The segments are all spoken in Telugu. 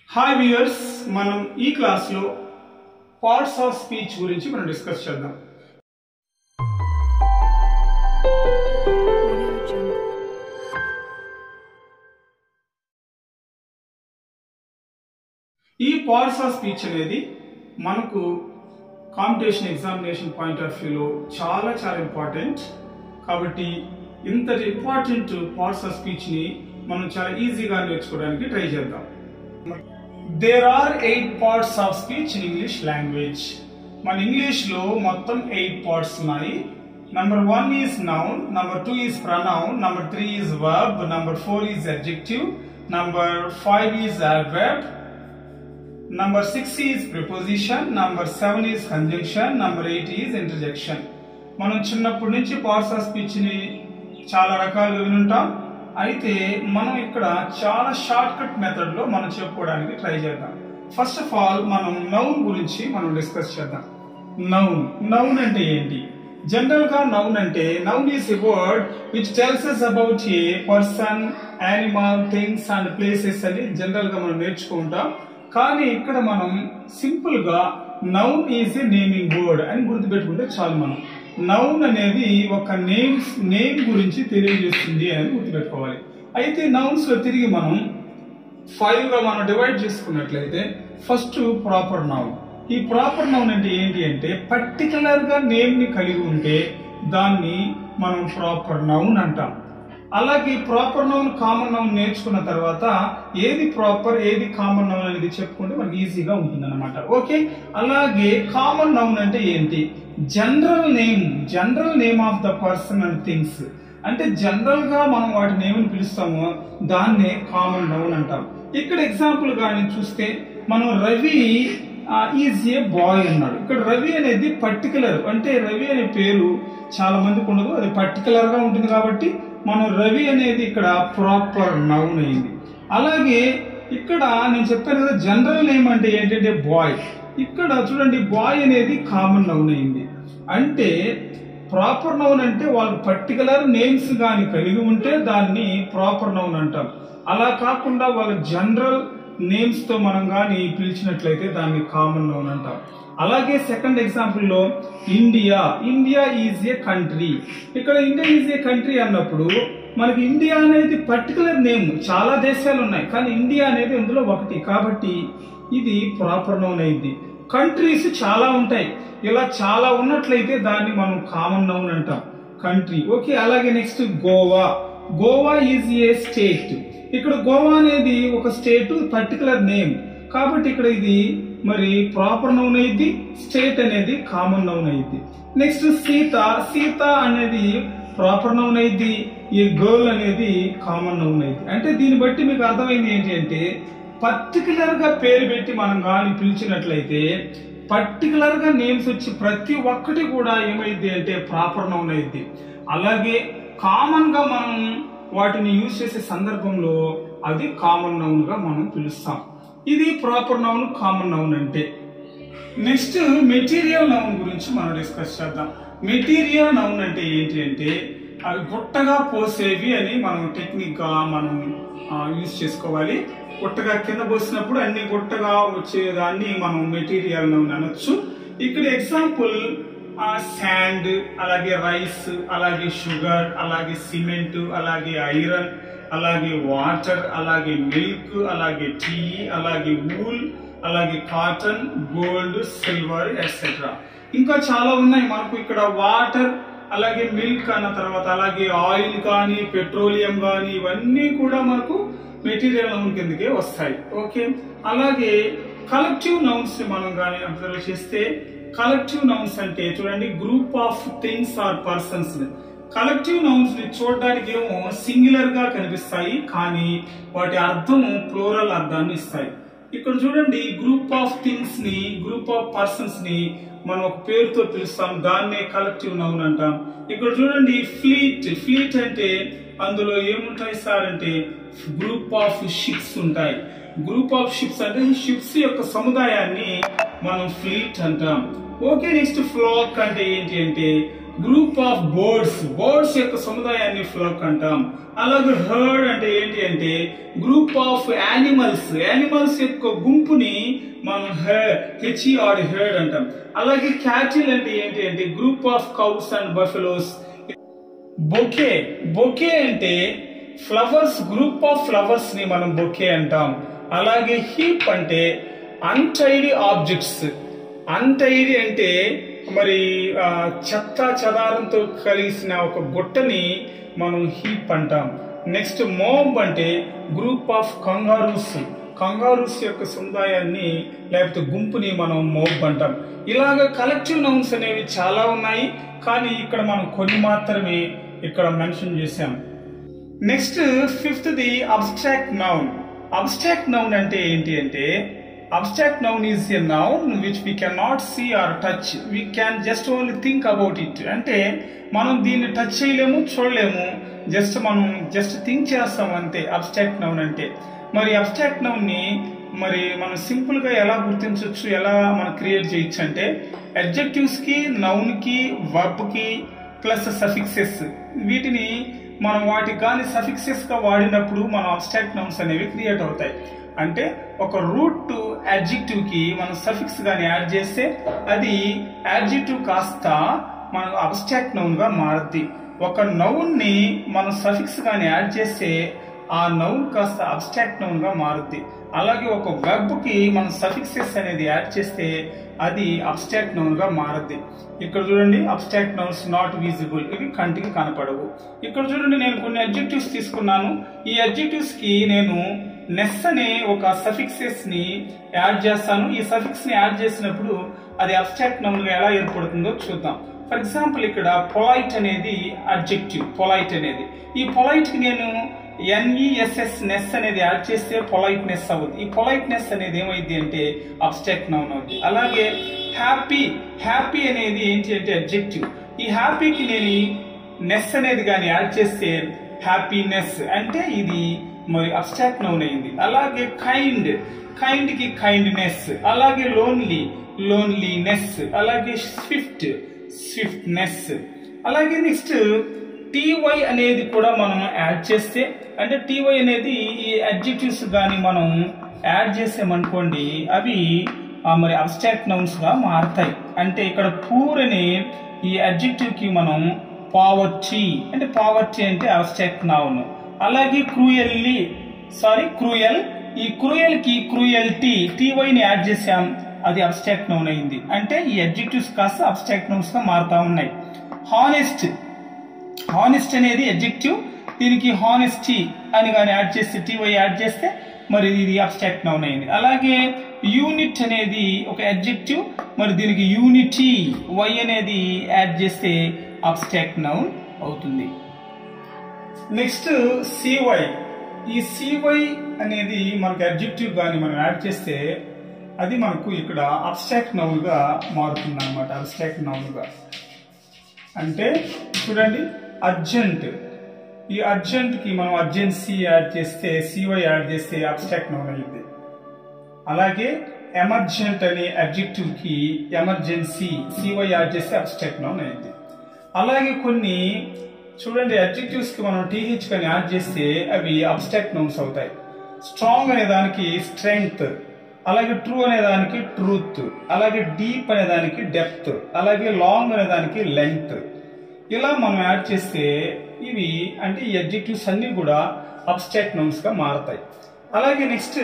హాయ్ వ్యూయర్స్ మనం ఈ క్లాస్లో పార్ట్స్ ఆఫ్ స్పీచ్ గురించి మనం డిస్కస్ చేద్దాం Audio Jungle. ఈ పార్ట్స్ ఆఫ్ స్పీచ్ అనేది మనకు కాంపిటీషన్ ఎగ్జామినేషన్ పాయింట్ ఆఫ్ వ్యూలో చాలా చాలా ఇంపార్టెంట్ కాబట్టి ఇంతటి ఇంపార్టెంట్ పార్ట్స్ ఆఫ్ స్పీచ్ని మనం చాలా ఈజీగా నేర్చుకోవడానికి ట్రై చేద్దాం there are eight parts of speech in English language మన ఇంగ్లీష్లో మొత్తం ఎయిట్ పార్ట్స్ ఉన్నాయి number one is noun number two is pronoun number three is verb number four is adjective number five is adverb Number 6 is preposition, number 7 is conjunction, number 8 is interjection. మనం చిన్నప్పటి నుంచి పార్ట్స్ ఆఫ్ స్పీచ్ ని చాలా రకాలుగా వినుంటాం అయితే మనం ఇక్కడ చాలా షార్ట్ కట్ మెథడ్ లో మనం చెప్పుకోవడానికి ట్రై చేద్దాం ఫస్ట్ ఆఫ్ ఆల్ మనం నౌన్ గురించి మనం డిస్కస్ చేద్దాం నౌన్ నౌన్ అంటే ఏంటి జనరల్ గా నౌన్ అంటే noun is a word which tells us about a person animal things and places అని జనరల్ గా మనం నేర్చుకుంటాం కానీ ఇక్కడ మనం సింపుల్ గా noun is a naming word అని గుర్తుపెట్టుకుంటే చాలు మనం నౌన్ అనేది ఒక నేమ్స్ నేమ్ గురించి తెలియజేస్తుంది అని గుర్తుపెట్టుకోవాలి అయితే నౌన్స్ లో తిరిగి మనం ఫైవ్ గా మనం డివైడ్ చేసుకున్నట్లయితే ఫస్ట్ ప్రాపర్ నౌన్ ఈ ప్రాపర్ నౌన్ అంటే ఏంటి అంటే పర్టికులర్ గా నేమ్ ని కలిగి ఉంటే దాన్ని మనం ప్రాపర్ నౌన్ అంటాం అలాగే ప్రాపర్ నౌన్ కామన్ నౌన్ నేర్చుకున్న తర్వాత ఏది ప్రాపర్ ఏది కామన్ నౌన్ అనేది చెప్పుకుంటే మనకి ఈజీగా ఉంటుంది అనమాట ఓకే అలాగే కామన్ నౌన్ అంటే ఏంటి general name general name of the person and things అంటే జనరల్ గా మనం వాటి నేమ్ పిలుస్తామో దాన్నే కామన్ నౌన్ అంటాం ఇక్కడ ఎగ్జాంపుల్ గా నేను చూస్తే మనం రవి ఈజ్ ఏ బాయ్ అన్నాడు ఇక్కడ రవి అనేది పర్టికులర్ అంటే రవి అనే పేరు చాలా మందికి ఉండదు అది పర్టికులర్ గా ఉంటుంది కాబట్టి మనం రవి అనేది ఇక్కడ ప్రాపర్ నౌన్ అయింది అలాగే ఇక్కడ నేను చెప్పాను కదా జనరల్ నేమ్ అంటే ఏంటంటే బాయ్ ఇక్కడ చూడండి బాయ్ అనేది కామన్ నౌన్ అయింది అంటే ప్రాపర్ నౌన్ అంటే వాళ్ళు పర్టికులర్ నేమ్స్ కానీ కలిగి ఉంటే దాన్ని ప్రాపర్ నౌన్ అంటాం అలా కాకుండా వాళ్ళ జనరల్ నేమ్స్ తో మనం కానీ పిలిచినట్లయితే దాన్ని కామన్ నౌన్ అంటాం అలాగే సెకండ్ ఎగ్జాంపుల్ లో India India is a country ఇక్కడ ఇండియా ఈజ్ ఏ కంట్రీ అన్నప్పుడు మనకి ఇండియా అనేది పర్టికులర్ నేమ్ చాలా దేశాలు ఉన్నాయి కానీ ఇండియా అనేది అందులో ఒకటి కాబట్టి ఇది ప్రాపర్ నౌన్ అయింది కంట్రీస్ చాలా ఉంటాయి ఇలా చాలా ఉన్నట్లయితే దాన్ని మనం కామన్ నౌన్ అంటాం కంట్రీ ఓకే అలాగే next Goa Goa is a state ఇక్కడ గోవా అనేది ఒక స్టేట్ పర్టికులర్ నేమ్ కాబట్టి ఇక్కడ ఇది మరి ప్రాపర్ నౌన్ అయింది స్టేట్ అనేది కామన్ నౌన్ అయింది నెక్స్ట్ సీత సీత అనేది ప్రాపర్ నౌన్ అయింది ఈ గర్ల్ అనేది కామన్ నౌన్ అయింది అంటే దీన్ని బట్టి మీకు అర్థమైంది ఏంటి అంటే పర్టికులర్ గా పేరు పెట్టి మనం కానీ పిలిచినట్లయితే పర్టికులర్ గా నేమ్స్ వచ్చి ప్రతి ఒక్కటి కూడా ఏమైంది అంటే ప్రాపర్ నౌన్ అయింది అలాగే కామన్ గా మనం వాటిని యూజ్ చేసే సందర్భంలో అది కామన్ నౌన్ గా మనం పిలుస్తాం ఇది ప్రాపర్ నౌన్ కామన్ నౌన్ అంటే నెక్స్ట్ మెటీరియల్ నౌన్ గురించి మనం డిస్కస్ చేద్దాం మెటీరియల్ నౌన్ అంటే ఏంటి అంటే అవి గుట్టగా పోసేవి అని మనం టెక్నిక్ గా మనం యూజ్ చేసుకోవాలి గుట్టగా కింద పోసినప్పుడు అన్ని గుట్టగా వచ్చేదాన్ని మనం మెటీరియల్ నౌన్ అనొచ్చు ఇక్కడ ఎగ్జాంపుల్ శాండ్ అలాగే రైస్ అలాగే షుగర్ అలాగే సిమెంట్ అలాగే ఐరన్ అలాగే వాటర్ అలాగే మిల్క్ అలాగే టీ అలాగే వూల్ అలాగే కాటన్ గోల్డ్ సిల్వర్ ఎట్సెట్రా ఇంకా చాలా ఉన్నాయి మనకు ఇక్కడ వాటర్ అలాగే మిల్క్ అన్న తర్వాత అలాగే ఆయిల్ కానీ పెట్రోలియం కానీ ఇవన్నీ కూడా మనకు మెటీరియల్ నౌన్ కిందకే వస్తాయి ఓకే అలాగే కలెక్టివ్ నౌన్స్ ని మనం కానీ అబ్జర్వ్ చేస్తే కలెక్టివ్ నౌన్స్ అంటే చూడండి group of things or persons collective nouns ని చూడడానికి ఏమో సింగులర్ గా కనిపిస్తాయి కానీ వాటి అర్థం ప్లోరల్ అర్థాన్ని ఇస్తాయి ఇక్కడ చూడండి గ్రూప్ ఆఫ్ థింగ్స్ ని గ్రూప్ ఆఫ్ పర్సన్స్ ని మనం ఒక పేరుతో పిలుస్తాం దాన్నే కలెక్టివ్ నౌన్ అంటాం ఇక్కడ చూడండి ఫ్లీట్ ఫ్లీట్ అంటే అందులో ఏముంటాయి సార్ అంటే గ్రూప్ ఆఫ్ షిప్స్ ఉంటాయి గ్రూప్ ఆఫ్ షిప్స్ అంటే షిప్స్ యొక్క సముదాయాన్ని మనం ఫ్లీట్ అంటాం ఓకే నెక్స్ట్ ఫ్లాక్ అంటే ఏంటి అంటే గ్రూప్ ఆఫ్ బర్డ్స్ బర్డ్స్ యొక్క సముదాయాన్ని ఫ్లోక్ అంటాం అలాగే హర్డ్ అంటే ఏంటి అంటే గ్రూప్ ఆఫ్ యానిమల్స్ యానిమల్స్ యొక్క గుంపుని మనం హెచ్ఈఆర్ హెర్డ్ అంటాం అలాగే క్యాటిల్ అంటే ఏంటి అంటే group of cows and buffaloes bouquet bouquet అంటే ఫ్లవర్స్ గ్రూప్ ఆఫ్ ఫ్లవర్స్ ని మనం బొకే అంటాం అలాగే హీప్ అంటే అన్టైడీ ఆబ్జెక్ట్స్ అన్టైడీ అంటే మరి ఆ, చెత్త చెదారంతో కలిసిన ఒక గుట్టని మనం హీప్ అంటాం నెక్స్ట్ మోబ్ అంటే గ్రూప్ ఆఫ్ కంగారూస్ కంగారూస్ యొక్క సముదాయాన్ని లేకపోతే గుంపుని మనం మోబ్ అంటాం ఇలాగ కలెక్టివ్ నౌన్స్ అనేవి చాలా ఉన్నాయి కానీ ఇక్కడ మనం కొన్ని మాత్రమే ఇక్కడ మెన్షన్ చేశాం next fifth the abstract noun abstract noun అంటే ఏంటి అంటే abstract noun is a noun which we can not see or touch we can just only think about it అంటే మనం దీన్ని టచ్ చేయలేము చూడలేము జస్ట్ మనం జస్ట్ థింక్ చేస్తాం అంతే అబ్స్ట్రాక్ట్ నౌన్ అంటే మరి అబ్స్ట్రాక్ట్ నౌన్ ని మరి మనం సింపుల్ గా ఎలా గుర్తించవచ్చు ఎలా మనం క్రియేట్ చేయొచ్చు అంటే అడ్జెక్టివ్స్ కి నౌన్ కి వర్బ్ కి ప్లస్ సఫిక్సెస్ వీటిని మనం వాటికి కానీ సఫిక్సెస్ గా వాడినప్పుడు మన అబ్స్ట్రాక్ట్ నౌన్స్ అనేవి క్రియేట్ అవుతాయి అంటే ఒక రూట్ యాడ్జెక్టివ్ కి మనం సఫిక్స్ గాని యాడ్ చేస్తే అది యాడ్జెక్టివ్ కాస్త మన అబ్స్ట్రాక్ట్ నౌన్ గా మారుద్ది ఒక నౌన్ ని మనం సఫిక్స్ గాని యాడ్ చేస్తే ఆ నౌన్ కాస్త అబ్స్ట్రాక్ట్ నౌన్ గా మారుద్ది అలాగే ఒక వెబ్ కి మనం సఫిక్సెస్ అనేది యాడ్ చేస్తే అది అబ్స్ట్రాక్ట్ నౌన్ గా మారుద్ది ఇక్కడ చూడండి అబ్స్ట్రాక్ట్ నౌన్స్ నాట్ విజిబుల్ ఇవి కంటికి కనపడవు ఇక్కడ చూడండి నేను కొన్ని అడ్జెక్టివ్స్ తీసుకున్నాను ఈ అడ్జెక్టివ్స్ కి నేను నెస్ అనే ఒక సఫిక్సెస్ ని యాడ్ చేస్తాను ఈ సఫిక్స్ ని యాడ్ చేసినప్పుడు అది అబ్స్ట్రాక్ట్ నౌన్ గా ఎలా ఏర్పడుతుందో చూద్దాం ఫర్ ఎగ్జాంపుల్ ఇక్కడ పొలైట్ అనేది అడ్జెక్టివ్ పొలైట్ అనేది ఈ పొలైట్ కి నేను ఎన్ఈఎస్ఎస్ నెస్ అనేది యాడ్ చేస్తే పొలైట్నెస్ అవుద్ది ఈ పొలైట్నెస్ అనేది ఏమైంది అంటే అబ్స్ట్రాక్ట్ నౌన్ అవుద్ది అలాగే హ్యాపీ హ్యాపీ అనేది ఏంటి అంటే అడ్జెక్టివ్ ఈ హ్యాపీకి నేను నెస్ అనేది కానీ యాడ్ చేస్తే హ్యాపీనెస్ అంటే ఇది మరి అబ్స్ట్రాక్ట్ నౌన్ అయింది అలాగే కైండ్ కైండ్ కి కైండ్నెస్ అలాగే లోన్లీ లోన్లీనెస్ అలాగే స్విఫ్ట్ స్విఫ్ట్నెస్ అలాగే నెక్స్ట్ టీవై అనేది కూడా మనం యాడ్ చేస్తే అంటే టీవై అనేది ఈ అడ్జెక్టివ్స్ కానీ మనం యాడ్ చేసామనుకోండి అవి ఆ, మరి అబ్స్ట్రాక్ట్ నౌన్స్ గా మారుతాయి అంటే ఇక్కడ పూర్ అనే ఈ అడ్జెక్టివ్ కి మనం పావర్టీ అంటే పావర్టీ అంటే అబ్స్ట్రాక్ట్ నౌన్ అలాగే క్రూయల్లీ సారీ క్రూయల్ ఈ క్రూయల్ కి క్రూయల్టీ టీవైని యాడ్ చేసాం అది అబ్స్ట్రాక్ట్ నౌన్ అయింది అంటే ఈ అడ్జెక్టివ్స్ కాస్త అబ్స్ట్రాక్ట్ నౌన్స్ గా మారుతా ఉన్నాయి హానెస్ట్ హానెస్ట్ అనేది అడ్జెక్టివ్ దీనికి హానెస్టీ అని కానీ యాడ్ చేస్తే టీవై యాడ్ చేస్తే మరి ఇది అబ్స్ట్రాక్ట్ నౌన్ అయింది అలాగే యూనిట్ అనేది ఒక అడ్జెక్టివ్ మరి దీనికి యూనిటీ వై అనేది యాడ్ చేస్తే అబ్స్ట్రాక్ట్ నౌన్ అవుతుంది నెక్స్ట్ సివై ఈ సివై అనేది మనకి అడ్జెక్టివ్ కానీ మనం యాడ్ చేస్తే అది మనకు ఇక్కడ అబ్స్ట్రాక్ట్ నౌన్ గా మారుతుంది అనమాట అబ్స్ట్రాక్ట్ నౌన్ గా అంటే చూడండి అర్జెంట్ ఈ అర్జెంట్ కి మనం అర్జెన్సీ యాడ్ చేస్తే సివై యాడ్ చేస్తే అబ్స్ట్రాక్ట్ నౌన్ అయ్యింది అలాగే ఎమర్జెంట్ అనే అడ్జెక్టివ్ కి ఎమర్జెన్సీ సివై యాడ్ చేస్తే అబ్స్ట్రాక్ట్ నౌన్ అయింది అలాగే కొన్ని చూడండి అడ్జెక్టివ్స్ కి మనం టీహెచ్ కానీ యాడ్ చేస్తే అవి అబ్స్ట్రాక్ట్ నౌన్స్ అవుతాయి స్ట్రాంగ్ అనే దానికి స్ట్రెంగ్త్ అలాగే ట్రూ అనే దానికి ట్రూత్ అలాగే డీప్ అనే దానికి డెప్త్ అలాగే లాంగ్ అనే దానికి లెంగ్త్ ఇలా మనం యాడ్ చేస్తే ఇవి అంటే ఈ అడ్జెక్టివ్స్ అన్ని కూడా అబ్స్ట్రాక్ట్ నౌన్స్ గా మారతాయి అలాగే నెక్స్ట్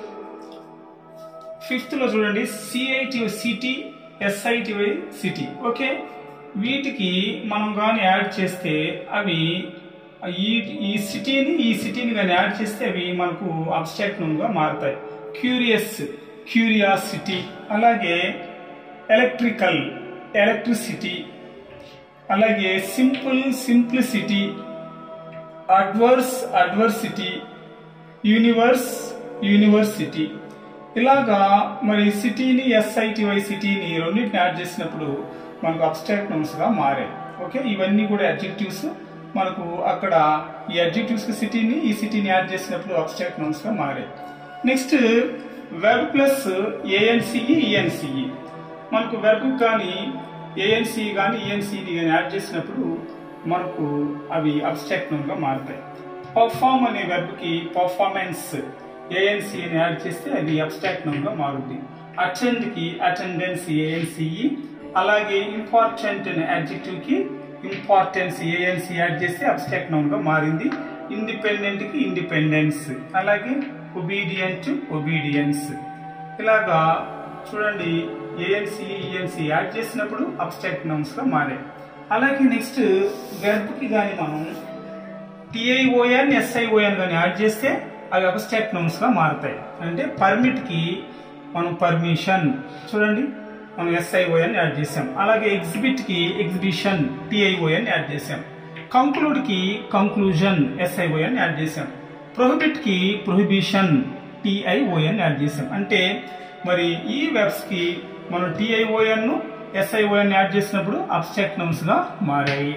ఫిఫ్త్ లో చూడండి C I T city S I T Y city okay వీటికి మనం కానీ యాడ్ చేస్తే అవి ఈ ఈ సిటీని ఈ సిటీని కానీ యాడ్ చేస్తే అవి మనకు అబ్స్ట్రాక్ట్ గా మారుతాయి క్యూరియస్ క్యూరియాసిటీ అలాగే ఎలక్ట్రికల్ ఎలక్ట్రిసిటీ అలాగే simple simplicity adverse adversity universe university ఇలాగా మరి సిటీని ఎస్ఐటివై సిటీని రెండింటిని యాడ్ చేసినప్పుడు మనకు అబ్స్ట్రాక్ట్ నౌన్స్ గా మారాయి ఓకే ఇవన్నీ కూడా అడ్జెక్టివ్స్ మనకు అక్కడ ఈ అడ్జెక్టివ్స్ కి సిటీని ఈ సిటీని యాడ్ చేసినప్పుడు అబ్స్ట్రాక్ట్ నౌన్స్ గా మారాయి next verb plus A N C E E N C E మనకు వెబ్ కానీ ఏఎన్సి కానీ ఈఎన్సిని కానీ యాడ్ చేసినప్పుడు మనకు అవి అబ్స్ట్రాక్ట్ నౌన్ గా మారుతాయి పర్ఫామ్ అనే వెర్బ్ కి పర్ఫార్మెన్స్ ఏఎన్సి అని యాడ్ చేస్తే అది అబ్స్ట్రాక్ట్ నౌన్ గా మారుద్ది అటెండ్ కి అటెండెన్స్ ఏఎన్సిఈ అలాగే ఇంపార్టెంట్ అనే అడ్జెక్టివ్ కి ఇంపార్టెన్స్ ఏఎన్సి యాడ్ చేస్తే అబ్స్ట్రాక్ట్ నౌన్ గా మారింది ఇండిపెండెంట్ కి ఇండిపెండెన్స్ అలాగే ఒబీడియంట్ ఒబీడియన్స్ ఇలాగా చూడండి ఏఎన్సి ఈఎన్సి యాడ్ చేసినప్పుడు అబ్స్ట్రాక్ట్ నౌన్స్ గా మారాయి అలాగే నెక్స్ట్ వెర్బ్ కి కానీ మనం టిఐఓఎన్ ఎస్ఐఓఎన్ కానీ యాడ్ చేస్తే అవి అబ్స్ట్రాక్ట్ నౌన్స్ గా మారుతాయి అంటే పర్మిట్ కి మనం పర్మిషన్ చూడండి మనం ఎస్ఐఓఎన్ యాడ్ చేసాం అలాగే ఎగ్జిబిట్ కి ఎగ్జిబిషన్ టిఐఓఎన్ యాడ్ చేసాం కంక్లూడ్ కి కంక్లూజన్ ఎస్ఐఓఎన్ యాడ్ చేసాం ప్రొహిబిట్ కి ప్రొహిబిషన్ టిఐఓఎన్ యాడ్ చేసాం అంటే మరి ఈ వెబ్స్ కి మనం టిఐఓఎన్ ఎస్ఐఓఎన్ యాడ్ చేసినప్పుడు అబ్స్ట్రాక్ట్ నౌన్స్ గా మారాయి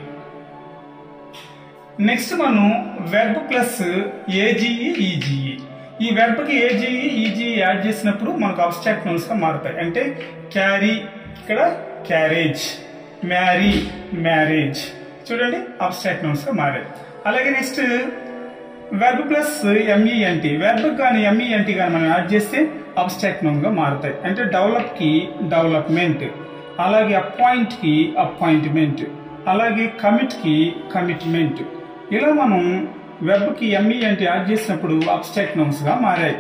నెక్స్ట్ మనం వెర్బ్ ప్లస్ ఏజీఈ ఈజీఈ ఈ వెర్బ్ కి ఏజీఈ ఈజీఈ యాడ్ చేసినప్పుడు మనకు అబ్స్ట్రాక్ట్ నౌన్స్ గా మారుతాయి అంటే క్యారీ ఇక్కడ క్యారేజ్ మ్యారీ మ్యారేజ్ చూడండి అబ్స్ట్రాక్ట్ నౌన్స్ గా మారాయి అలాగే next verb plus M E N T verb కానీ ఎంఈఎన్టీ కానీ మనం యాడ్ చేస్తే అబ్స్ట్రాక్ట్ నౌన్ గా మారుతాయి అంటే డెవలప్ కి డెవలప్మెంట్ అలాగే అపాయింట్ కి అపాయింట్మెంట్ అలాగే కమిట్ కి కమిట్మెంట్ ఇలా మనం వెబ్ కి ఎంఈ అంటే యాడ్ చేసినప్పుడు అబ్స్ట్రాక్ట్ నౌన్స్ గా మారాయి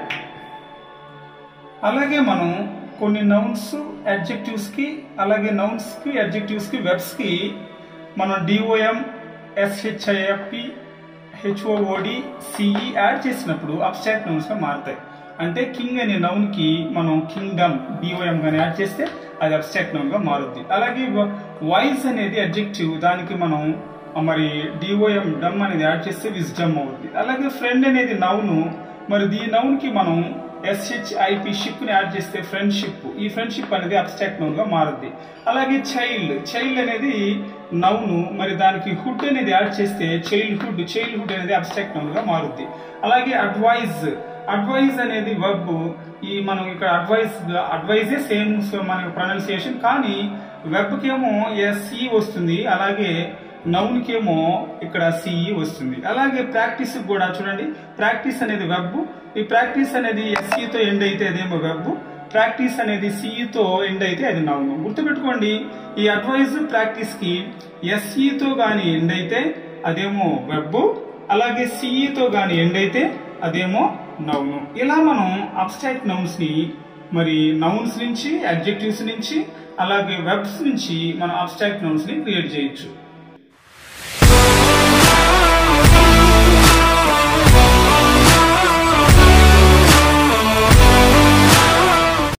అలాగే మనం కొన్ని నౌన్స్ అడ్జెక్టివ్స్ కి అలాగే నౌన్స్ కి అడ్జెక్టివ్స్ కి వెబ్స్ కి మనం D O M S H I F P H O O D C E add చేసినప్పుడు అబ్స్ట్రాక్ట్ నౌన్స్ గా మారుతాయి అంటే కింగ్ అనే నౌన్ కి మనం కింగ్డమ్ డిఓఎం గాని యాడ్ చేస్తే అది అబ్స్ట్రాక్ట్ నౌన్ గా మారుద్ది అలాగే వైజ్ అనేది అడ్జెక్టివ్ దానికి మనం మరి డిఓఎం డమ్ అనేది యాడ్ చేస్తే విజ్డమ్ అవుద్ది అలాగే ఫ్రెండ్ అనేది నౌను మరి ఈ నౌన్ కి మనం ఎస్హెచ్ఐపి షిప్ ని యాడ్ చేస్తే ఫ్రెండ్షిప్ ఈ ఫ్రెండ్షిప్ అనేది అబ్స్ట్రాక్ట్ నౌన్ గా మారుద్ది అలాగే చైల్డ్ చైల్డ్ అనేది నౌను మరి దానికి హుడ్ అనేది యాడ్ చేస్తే చైల్డ్ హుడ్ చైల్డ్ హుడ్ అనేది అబ్స్ట్రాక్ట్ నౌన్ గా మారుద్ది అలాగే అడ్వైజ్ అడ్వైజ్ అనేది వర్బ్ ఈ మనం ఇక్కడ అడ్వైజ్ అడ్వైజే సేమ్ మనకి ప్రొనౌన్సియేషన్ కానీ వెబ్ కేమో ఎస్ఈ వస్తుంది అలాగే నౌన్ కేమో ఇక్కడ సిఈ వస్తుంది అలాగే ప్రాక్టీస్ కూడా చూడండి ప్రాక్టీస్ అనేది వెబ్ ఈ ప్రాక్టీస్ అనేది ఎస్ఈతో ఎండ్ అయితే అదేమో వెబ్ ప్రాక్టీస్ అనేది సిఈతో ఎండ్ అయితే అది నౌన్ గుర్తుపెట్టుకోండి ఈ అడ్వైజ్ ప్రాక్టీస్ కి ఎస్ఈతో గాని ఎండ్ అయితే అదేమో వెబ్ అలాగే సిఈతో గాని ఎండ్ అయితే అదేమో నౌన్ ఇలా మనం అబ్స్ట్రాక్ట్ నౌన్స్ ని మరి నౌన్స్ నుంచి అడ్జెక్టివ్స్ నుంచి అలాగే వెబ్స్ నుంచి మనం అబ్స్ట్రాక్ట్ నౌన్స్ ని క్రియేట్ చేయొచ్చు